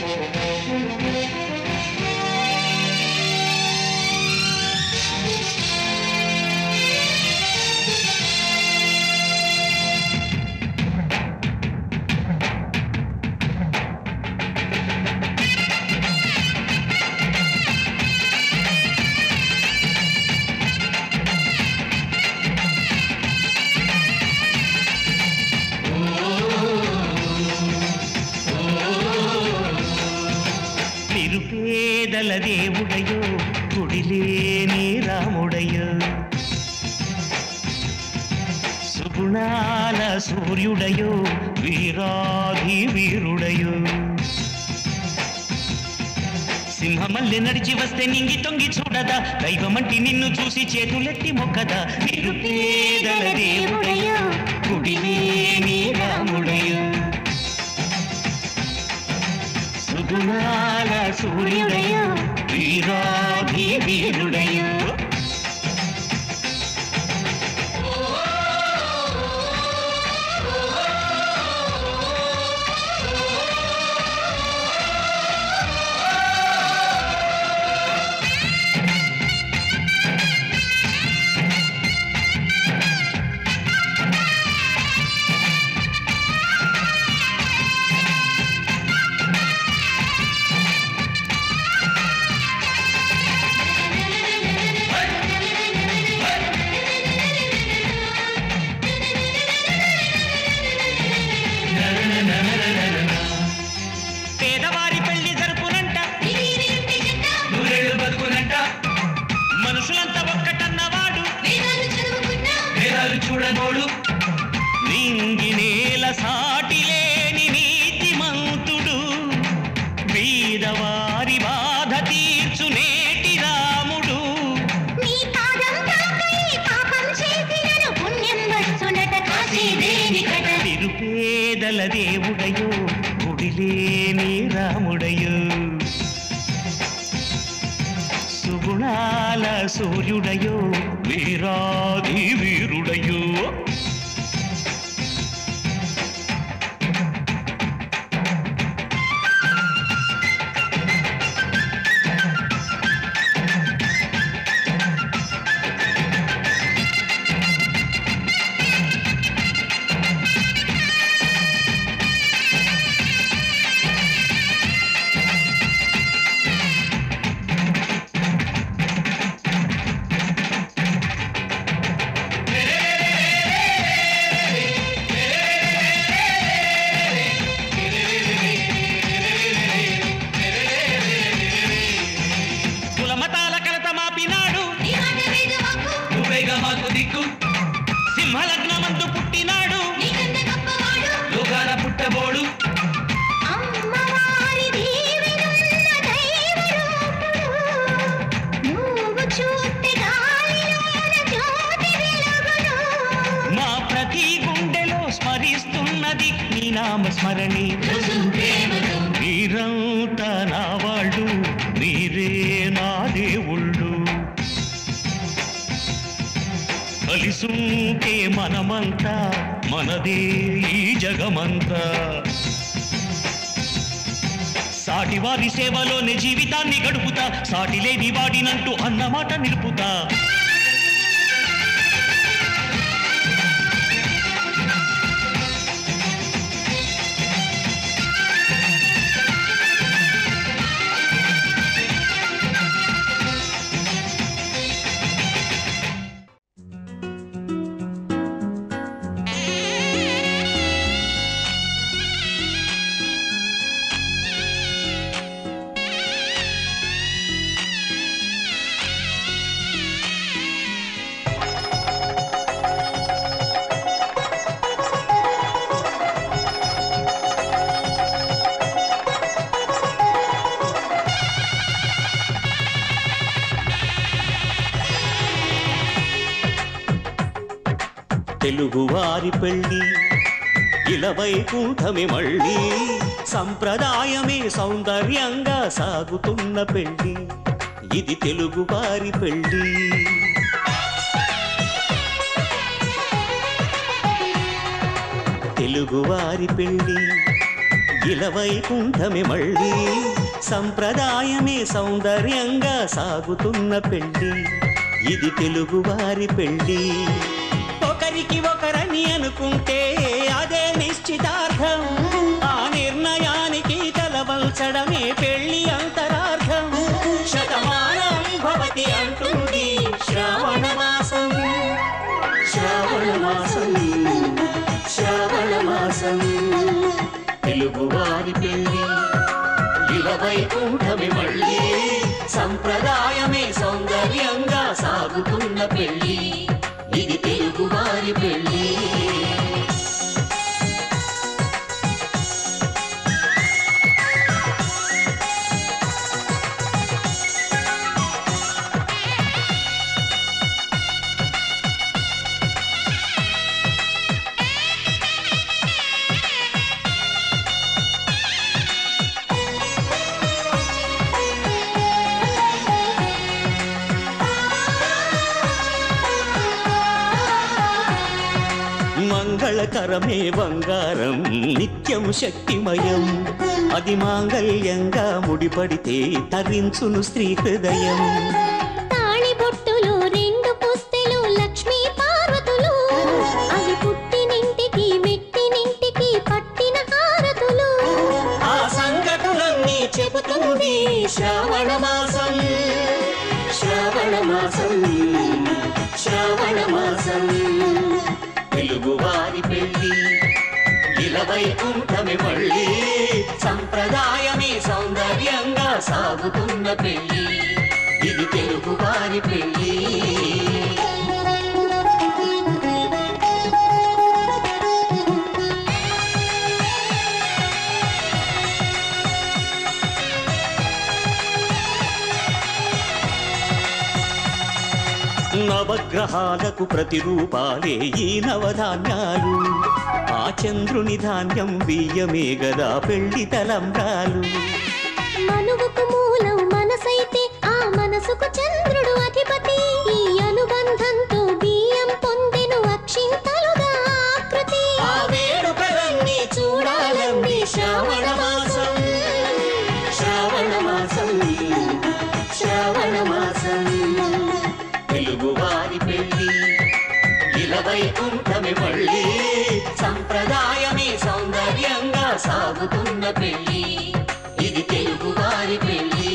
నిరుపేదల దేవుడయో గుడిలేని రాముడయో సుగుణాల సూర్యుడయో వీరాధి వీరుడయో సింహమల్లి నడిచి వస్తే నింగి తొంగి చూడదా దైవమంటి నిన్ను చూసి చేతులెత్తి మొక్కదా నిరుపేదల దేవుడయో గుడిలేని రాముడయో సుగుణాల సూర్యుడయో వీరాధి వీరుడయో పేదవారి పెళ్లి జరుపునంట నూరేళ్ళు బతుకునంట మనుషులంతా ఒక్కటన్నవాడు వేదాలు చూడనోడు నింగి నేల సాటి లేని నీతిమంతుడు బీదవారి బాధ తీర్చు నేటి రాముడు నిరుపేదల దేవుడయో గుడిలేని రాముడయో సుగుణాల సూర్యుడయో వీరాధి వీరుడయో కులమతాల కలత మాపినాడు నువ్వేగా మాకు దిక్కు సింహలగ్నమందు పుట్టినాడు లోకాల పుట్టబోడు మా ప్రతి గుండెలో స్మరిస్తున్నది నీ నామ స్మరణి మీరంతా నా వాళ్ళు మీరే నా దేవుళ్ళు కలిసుంటే మనమంతా మనదే ఈ జగమంతా సాటివారి సేవలోనే జీవితాన్ని గడుపుతా సాటి లేని వాడినంటూ అన్నమాట నిలుపుతా తెలుగువారి పెళ్ళి ఇలవైకుంఠమే మళ్ళీ సంప్రదాయమే సౌందర్యంగా సాగుతున్న పెళ్ళి ఇది తెలుగువారి పెళ్ళి తెలుగువారి పెళ్ళి ఇలవైకుంఠమే మళ్ళీ సంప్రదాయమే సౌందర్యంగా సాగుతున్న పెళ్ళి ఇది తెలుగువారి పెళ్ళి ఒకరికి ఒకరని అనుకుంటే అదే నిశ్చితార్థం ఆ నిర్ణయానికి తలవల్చడమే పెళ్లి అంతరార్థం శతమానం భవతి అంటుంది శ్రావణ మాసం శ్రావణ మాసం శ్రావణ మాసం తెలుగువారి పెళ్ళి ఇలవైకుంఠమి మళ్ళీ సంప్రదాయమే సౌందర్యంగా సాగుతున్న పెళ్ళి ఇది తెలుగువారి పెళ్ళి మంగళకరమే బంగారం నిత్యం శక్తిమయం అది మాంగళ్యంగా ముడిపడితే తరించును స్త్రీ హృదయం తాళిబొట్టులు రెండు పుస్తెలు లక్ష్మీ పార్వతులు అవి పుట్టినింటికి మెట్టినింటికి పట్టిన హారతులు ఆ సంఘటనలన్నీ చెబుతుంది శ్రావణ మాసం శ్రావణ మాసం శ్రావణ మాసం తెలుగువారి పెళ్ళి ఇలవైకుంఠమి మళ్ళీ సంప్రదాయమే సౌందర్యంగా సాగుతున్న పెళ్ళి ఇది తెలుగువారి పెళ్ళి నవగ్రహాలకు ప్రతిరూపాలే ఈ నవధాన్యాలు ఆ చంద్రుని ధాన్యం బియ్యమే గదా పెళ్లి తలంబ్రాలు మనువుకు మూలం మనసైతే ఆ మనసుకు చంద్రుడు అధిపతి ఈ అనుబంధంతో బియ్యం పొందెను అక్షింతలుగా ఆకృతి ఆ వేడుకలన్నీ చూడాలండి శ్రావణ మాసం శ్రావణ మాసం శ్రావణ మాసం తెలుగువారి పెళ్ళి ఇలవైకుంఠమి మళ్ళీ సంప్రదాయమే సౌందర్యంగా సాగుతున్న పెళ్ళి ఇది తెలుగువారి పెళ్ళి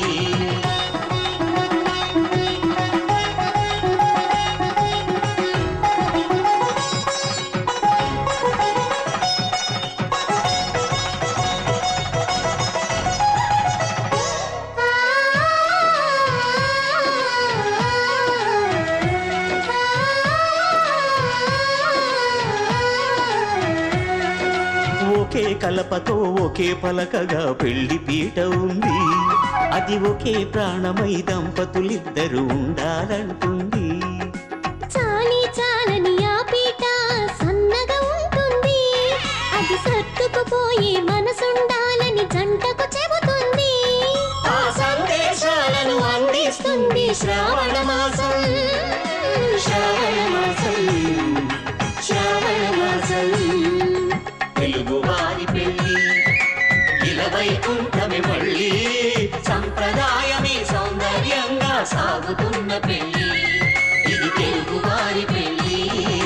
ఒకే కలపతో ఒకే పలకగా పెళ్లి పీట ఉంది అది ఒకే ప్రాణమై దంపతులిద్దరు ఉండాలంటుంది చాలి చాలని ఆ పీట సన్నగా ఉంటుంది అది సర్దుకుపోయే మనసుండాలని జంటకు చెబుతుంది ఆ సందేశాలను అందిస్తుంది శ్రావణ మాసం శ్రావణ మాసం శ్రావణ మాసం తెలుగువారి పెళ్ళి ఇలవైకుంఠమి మళ్ళీ సంప్రదాయమే సౌందర్యంగా సాగుతున్న పెళ్ళి ఇది తెలుగువారి పెళ్ళి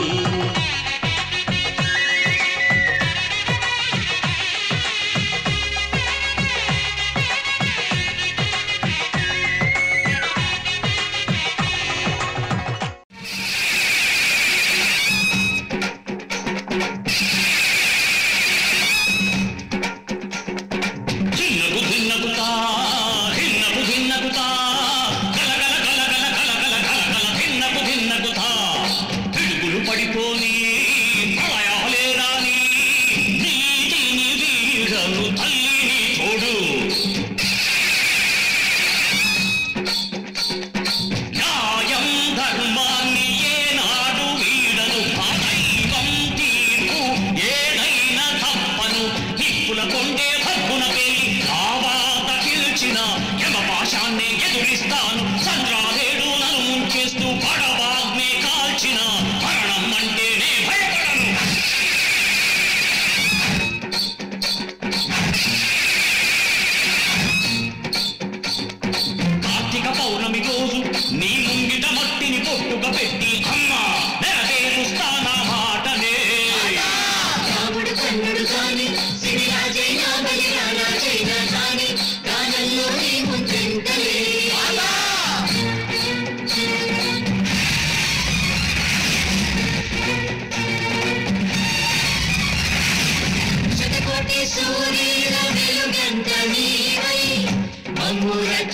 హిన్నకు హిన్నకుతా హిన్నకు హిన్నకుతా గల గల గల గల గల గల గల గల హిన్నకు హిన్నకుతా పిడుగులు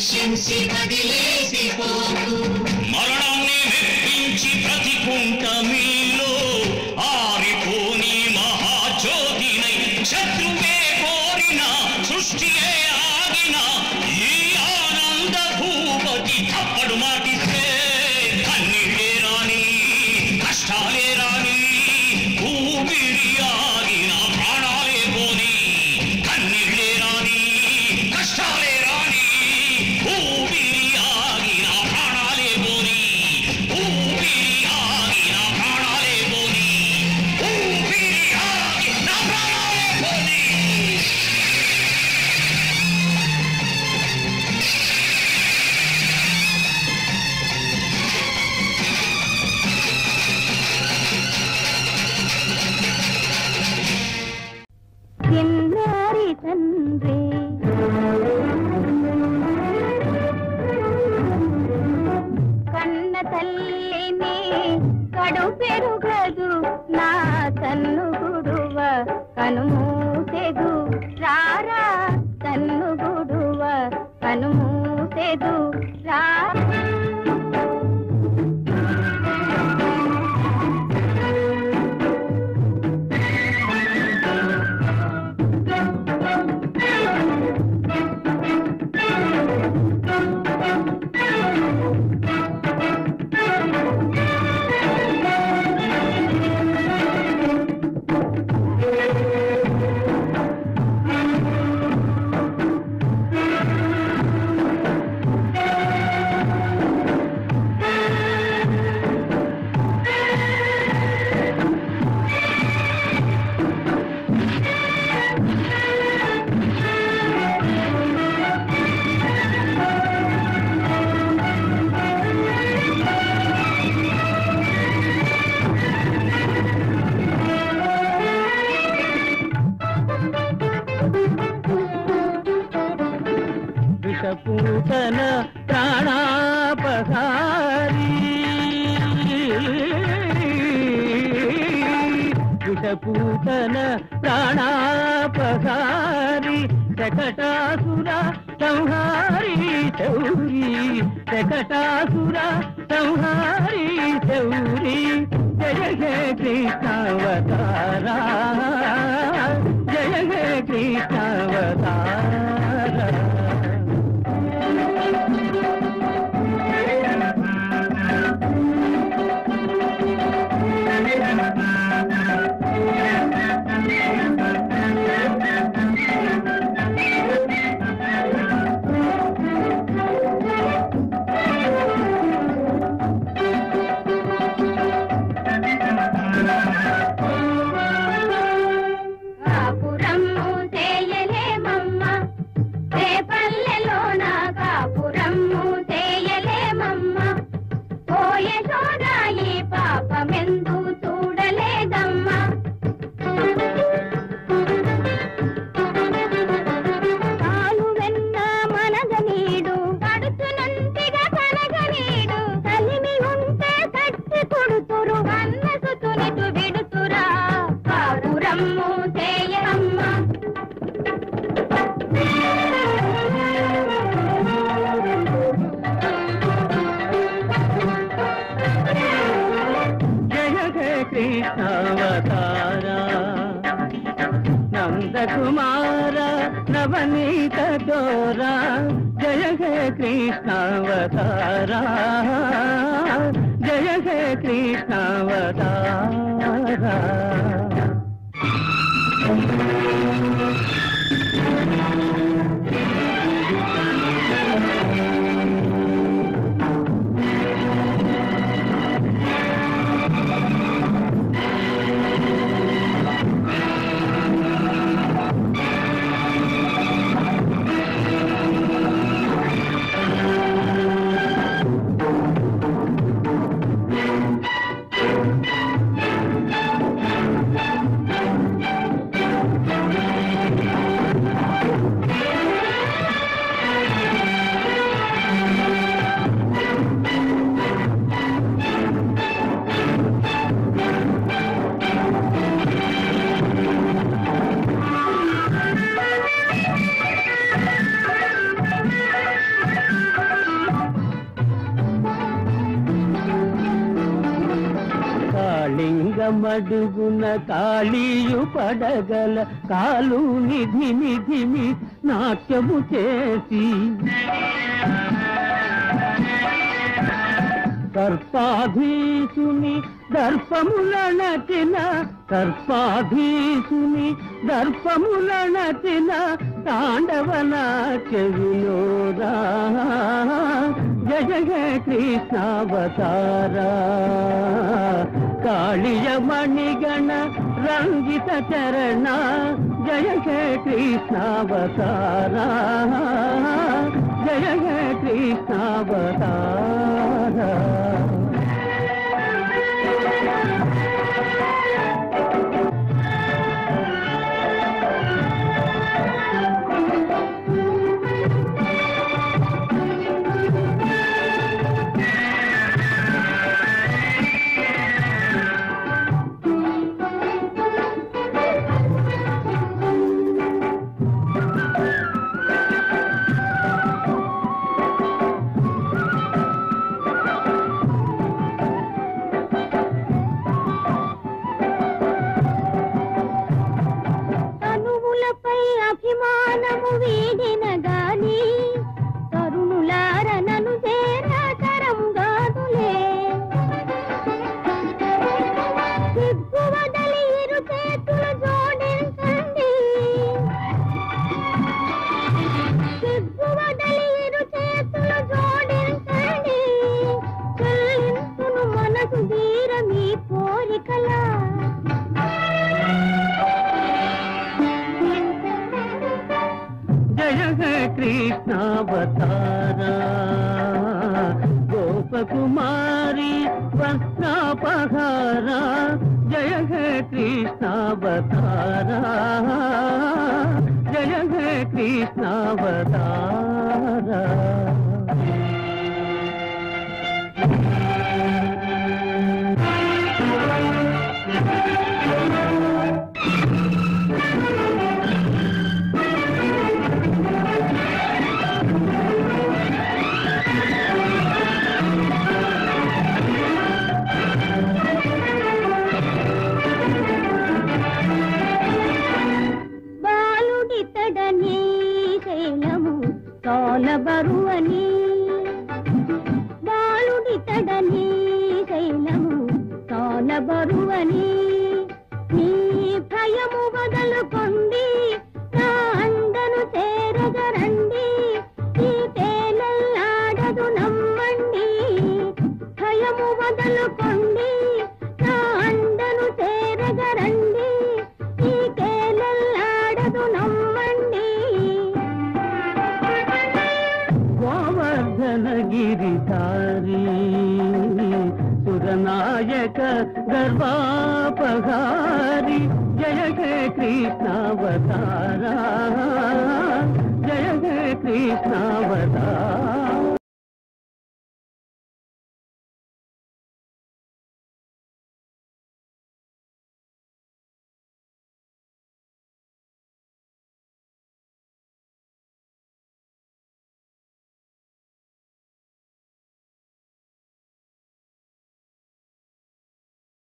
శిక్షించి వదిలేసిపోకు మరణాన్ని మెప్పించి బ్రతికుంట మీలో ఆరిపోని మహాజ్యోతినై శత్రువే కోరిన సృష్టియే ఆగిన ఈ ఆనంద భూపతి తప్పడు మాటిస్తే కన్నీళ్ళే రాని కష్టాలే రాని ఊపిరి ఆగిన ప్రాణాలే పోని కన్నీళ్ళే రాని కష్టాలే రాని ఊపిరి ఆగిన ప్రాణాలే పోని ఊపిరి ఆగిన ప్రాణాలే పోని ఊపిరి ఆగిన ప్రాణాలే పోని ఎన్నారి తండ్రి కన్న తల్లిని కడు పెరుగదు నా తన్ను గుడువ కనుమూసెదు రారా తన్ను గుడువ కనుమూసెదు రా విషపూతన ప్రాణాపహారి విషపూతన ప్రాణాపహారి శకటాసుర సంహారి చౌరి శకటాసుర సంహారి చౌరి జయ హే కృష్ణావతారా జయ హే కృష్ణావతారా కాపురమ్ము చేయలేమమ్మ రేపల్లెలో నా కాపురమ్ము చేయలేమమ్మ పోయే సోదాయి పాపమెందు చూడలేదమ్మా కాలు వెన్న మనగనీడు కడుచునంతిగా కనగనీడు కలిమి ఉంటే కట్టి కొడుతురు అన్నసు తునిటు విడుతురా కాపురమ్ము చేయమ్మ జయ హే కృష్ణావతారా నందకుమార నవనీత దోరా జయ హే కృష్ణావతారా జయ హే కృష్ణావతారా ఆ మడుగున కాళీయు పడగల కాలు నిధి నిధిమి నాట్యము చేసి సర్పాధీసుని దర్పముల నచిన సర్పాధీసుని దర్పముల నచిన తాండవన చెవిలోరా జయ జయ కృష్ణావతారా కాళియ మణిగణ రంజిత చరణ జయ జయ కృష్ణావతారా జయ జయ కృష్ణావతారా తనువులపై అభిమానము వీడిన గాని తరుణులార నను చేరాకరం గాదులే సిగ్గు వదలి ఇరు చేతులు జోడించండి సిగ్గు వదలి ఇరు చేతులు జోడించండి చెల్లించును మనసు తీర మీ కోరికలా జయ హే కృష్ణావతారా గోపకుమారి వస్త్రాపహారా జయ హే కృష్ణావతారా జయ హే కృష్ణావతారా బాలుడితడని శైలము తోల బరువని బాలుడితడని శైలము తోల బరువని నీ భయము వదలుకొండి నా అండను చేరగరండి ఈ తేలల్లాడదు నమ్మండి భయము వదలుకొండి నా అండను చేరగరండి ఈ కేలల్లాడదు నమ్మండి గోవర్ధన గిరిధారి సురనాయక గర్వాపహారి జయ హే కృష్ణావతారా జయ హే కృష్ణావతారా